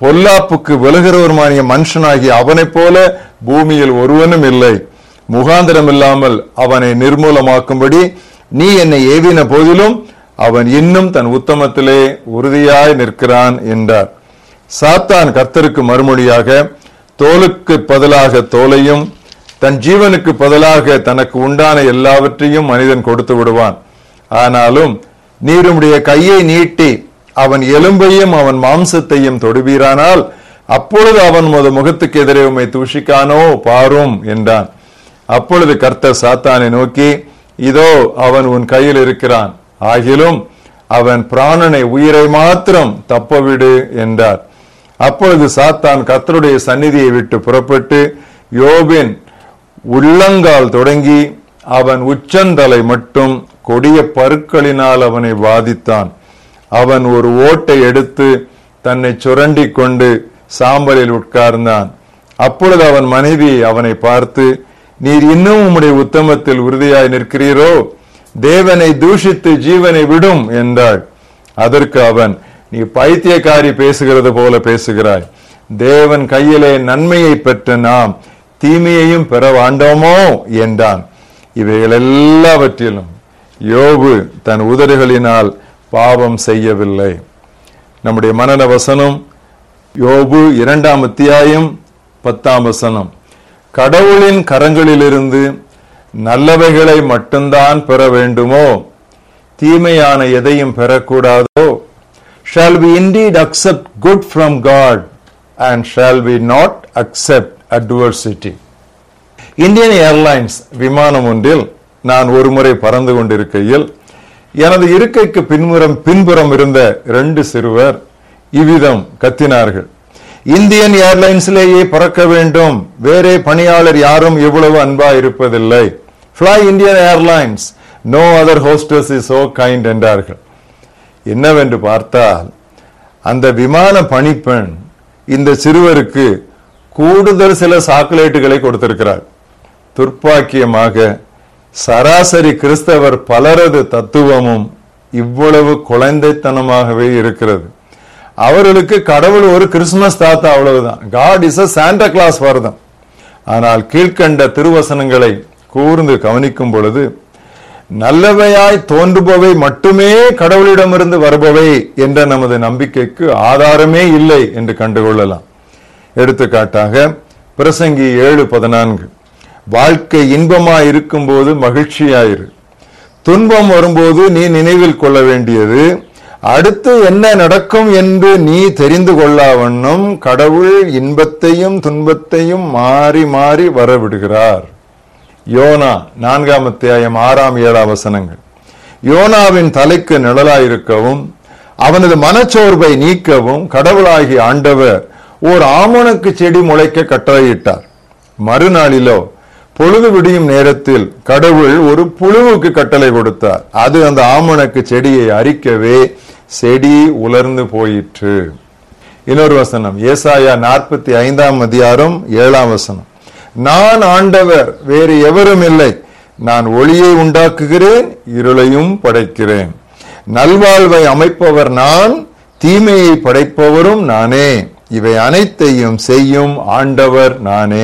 பொல்லாப்புக்கு விலகிறவருமானிய மனுஷனாகிய அவனைப் போல பூமியில் ஒருவனும் இல்லை முகாந்திரம் இல்லாமல் அவனை நிர்மூலமாக்கும்படி நீ என்னை ஏவின போதிலும் அவன் இன்னும் தன் உத்தமத்திலே உறுதியாய் நிற்கிறான் என்றார் சாத்தான் கர்த்தருக்கு மறுமொழியாக தோலுக்கு பதிலாக தோலையும் தன் ஜீவனுக்கு பதிலாக தனக்கு உண்டான எல்லாவற்றையும் மனிதன் கொடுத்து விடுவான் ஆனாலும் நீர் உம்முடைய கையை நீட்டி அவன் எலும்பையும் அவன் மாம்சத்தையும் தொடுவீரானால் அப்பொழுது அவன் முத முகத்துக்கு எதிரே உம்மை தூஷிக்கானோ பாரும் என்றான் அப்பொழுது கர்த்தர் சாத்தானை நோக்கி இதோ அவன் உன் கையில் இருக்கிறான் ஆகிலும் அவன் பிராணனை உயிரை மாத்திரம் தப்பவிடு என்றார் அப்பொழுது சாத்தான் கர்த்தருடைய சந்நிதியை விட்டு புறப்பட்டு யோபின் உள்ளங்கால் தொடங்கி அவன் உச்சந்தலை மட்டும் கொடிய பருக்களினால் அவனை வாதித்தான் அவன் ஒரு ஓட்டை எடுத்து தன்னை சுரண்டி கொண்டு சாம்பலில் உட்கார்ந்தான் அப்பொழுது அவன் மனைவி அவனை பார்த்து நீர் இன்னும் உம்முடைய உத்தமத்தில் உறுதியாய் நிற்கிறீரோ தேவனை தூஷித்து ஜீவனை விடும் என்றாள் அதற்கு அவன் நீ பைத்தியக்காரி பேசுகிறது போல பேசுகிறாய் தேவன் கையிலே நன்மையை பெற்ற நாம் தீமையையும் பெற வாண்டோமோ என்றான் இவைகள் எல்லாவற்றிலும் யோபு தன் உதடுகளினால் பாவம் செய்யவில்லை நம்முடைய மனன வசனம் யோபு இரண்டாம் அத்தியாயம் பத்தாம் வசனம் கடவுளின் கரங்களிலிருந்து நல்லவைகளை மட்டும்தான் பெற வேண்டுமோ தீமையான எதையும் பெறக்கூடாதோ shall we indeed accept good from God and shall we not accept adversity Indian airlines விமானம் ஒன்றில் நான் ஒருமுறை பறந்து கொண்டிருக்கையில் எனது இருக்கைக்கு பின்புறம் பின்புறம் இருந்த ரெண்டு சிறுவர் இவ்விதம் கத்தினார்கள் இந்தியன் ஏர்லைன்ஸ்லேயே பறக்க வேண்டும் வேறே பணியாளர் யாரும் இவ்வளவு அன்பா இருப்பதில்லை fly Indian airlines no other hostess is so kind என்றார்கள் என்னவென்று பார்த்தால் அந்த விமான பணிப்பெண் இந்த சிறுவருக்கு கூடுதல் சில சாக்லேட்டுகளை கொடுத்திருக்கிறார் துர்ப்பாக்கியமாக சராசரி கிறிஸ்தவர் பலரது தத்துவமும் இவ்வளவு குழந்தைத்தனமாகவே இருக்கிறது அவர்களுக்கு கடவுள் ஒரு கிறிஸ்துமஸ் தாத்தா அவ்வளவுதான் God is a Santa Claus வருதம் ஆனால் கீழ்கண்ட திருவசனங்களை கூர்ந்து கவனிக்கும் பொழுது நல்லவையாய் தோன்றுபவை மட்டுமே கடவுளிடமிருந்து வருபவை என்ற நமது நம்பிக்கைக்கு ஆதாரமே இல்லை என்று கண்டுகொள்ளலாம் எடுத்துக்காட்டாக பிரசங்கி ஏழு பதினான்கு வாழ்க்கை இன்பமாய் இருக்கும்போது மகிழ்ச்சியாயிரு துன்பம் வரும்போது நீ நினைவில் கொள்ள வேண்டியது அடுத்து என்ன நடக்கும் என்று நீ தெரிந்து கொள்ளாவண்ணம் கடவுள் இன்பத்தையும் துன்பத்தையும் மாறி மாறி வரவிடுகிறார் யோனா நான்காம் அத்தியாயம் ஆறாம் ஏழாம் வசனங்கள் யோனாவின் தலைக்கு நிழலாயிருக்கவும் அவனது மனச்சோர்வை நீக்கவும் கடவுளாகி ஆண்டவர் ஓர் ஆமணக்கு செடி முளைக்க கட்டளையிட்டார் மறுநாளிலோ பொழுது விடியும் நேரத்தில் கடவுள் ஒரு புழுவுக்கு கட்டளை கொடுத்தார் அது அந்த ஆமணக்கு செடியை அரிக்கவே செடி உலர்ந்து போயிற்று இன்னொரு வசனம் ஏசாயா நாற்பத்தி ஐந்தாம் அதிகாரம் ஏழாம் வசனம் நான் ஆண்டவர் வேறு எவரும் இல்லை நான் ஒளியை உண்டாக்குகிறேன் இருளையும் படைக்கிறேன் நல்வாழ்வை அமைப்பவர் நான் தீமையை படைப்பவரும் நானே இவை அனைத்தையும் செய்யும் ஆண்டவர் நானே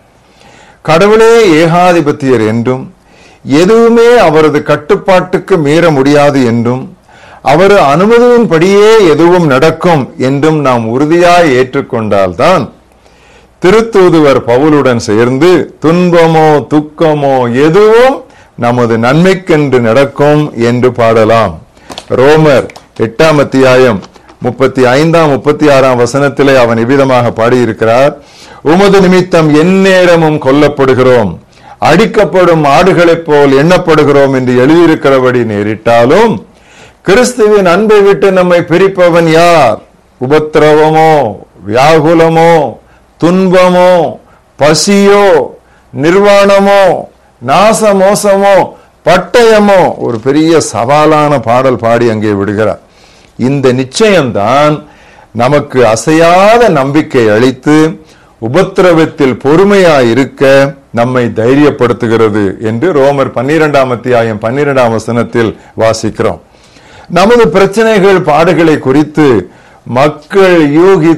கடவுளே ஏகாதிபத்தியர் என்றும் எதுவுமே அவரது கட்டுப்பாட்டுக்கு மீற முடியாது என்றும் அவர் அனுமதியின்படியே எதுவும் நடக்கும் என்றும் நாம் உறுதியாய் ஏற்றுக்கொண்டால்தான் திருத்தூதுவர் பவுலுடன் சேர்ந்து துன்பமோ துக்கமோ எதுவும் நமது நன்மைக்கென்று நடக்கும் என்று பாடலாம் ரோமர் எட்டாம் அத்தியாயம் முப்பத்தி ஐந்தாம் முப்பத்தி ஆறாம் வசனத்திலே அவன் இவ்விதமாக பாடியிருக்கிறார் உமது நிமித்தம் எந்நேரமும் கொல்லப்படுகிறோம் அடிக்கப்படும் ஆடுகளைப் போல் எண்ணப்படுகிறோம் என்று எழுதியிருக்கிறபடி நேரிட்டாலும் கிறிஸ்துவின் அன்பை விட்டு நம்மை பிரிப்பவன் யார் உபத்திரவமோ வியாகுலமோ துன்பமோ பசியோ நிர்வாணமோ நாச மோசமோ பட்டயமோ ஒரு பெரிய சவாலான பாடல் பாடி அங்கே விடுகிறார் இந்த நிச்சயம்தான் நமக்கு அசையாத நம்பிக்கை அளித்து உபத்திரவத்தில் பொறுமையாய் இருக்க நம்மை தைரியப்படுத்துகிறது என்று ரோமர் பன்னிரெண்டாம் அத்தியாயம் பன்னிரெண்டாம் வசனத்தில் வாசிக்கிறோம் நமது பிரச்சனைகள் பாடுகளை குறித்து மக்கள் யூகி